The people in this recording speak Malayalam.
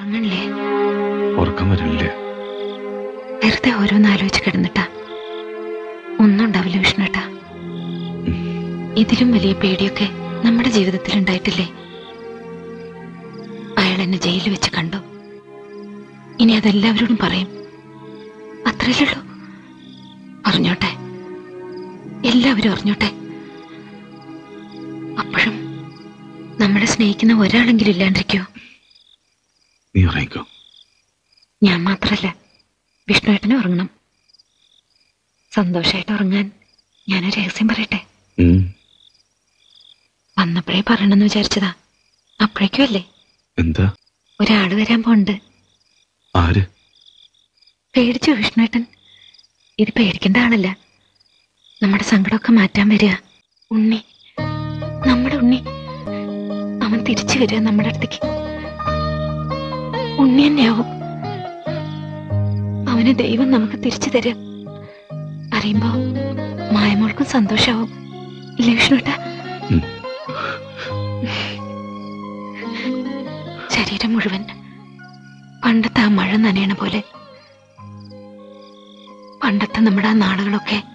ഉറങ്ങണില്ലേ ഉറക്കം വരില്ലേ വെറുതെ ഓരോന്ന് ആലോചിച്ച് കിടന്നിട്ടാ ഒന്നും ഉണ്ടാവില്ല വിഷ്ണുട്ടാ ഇതിലും വലിയ പേടിയൊക്കെ നമ്മുടെ ജീവിതത്തിൽ ഉണ്ടായിട്ടില്ലേ അയാൾ എന്നെ ജയിലിൽ വെച്ച് കണ്ടു ഇനി അതെല്ലാവരോടും പറയും അത്രയല്ലുള്ളൂ അറിഞ്ഞോട്ടെ എല്ലാവരും അറിഞ്ഞോട്ടെ അപ്പോഴും നമ്മളെ സ്നേഹിക്കുന്ന ഒരാളെങ്കിലും ഇല്ലാണ്ടിരിക്കോ നീ ഉറങ്ങിക്കോ ഞാൻ മാത്രല്ല വിഷ്ണുവേട്ടനും ഉറങ്ങണം സന്തോഷമായിട്ട് ഉറങ്ങാൻ ഞാനൊരു രഹസ്യം പറയട്ടെ ഉം. വന്നപ്പോഴേ പറയണമെന്ന് വിചാരിച്ചതാ അപ്പോഴേക്കും അല്ലേ എന്താ ഒരാള് വരാൻ പോണ്ട് ആര് പേടിച്ചു വിഷ്ണുവേട്ടൻ ഇത് പേടിക്കേണ്ട ആളല്ല നമ്മുടെ സങ്കടമൊക്കെ മാറ്റാൻ വരിക ഉണ്ണി നമ്മുടെ ഉണ്ണി അവൻ തിരിച്ചു വരിക നമ്മുടെ അടുത്തേക്ക് ഉണ്ണി തന്നെയാവും അവന് ദൈവം നമുക്ക് തിരിച്ചു തരിക അറിയുമ്പോ മായമോൾക്കും സന്തോഷാവും ഇല്ലേ വിഷ്ണുട്ടാ ഉം. ശരീരം മുഴുവൻ പണ്ടത്തെ ആ മഴ നനയണ പോലെ പണ്ടത്തെ നമ്മുടെ ആ നാളുകളൊക്കെ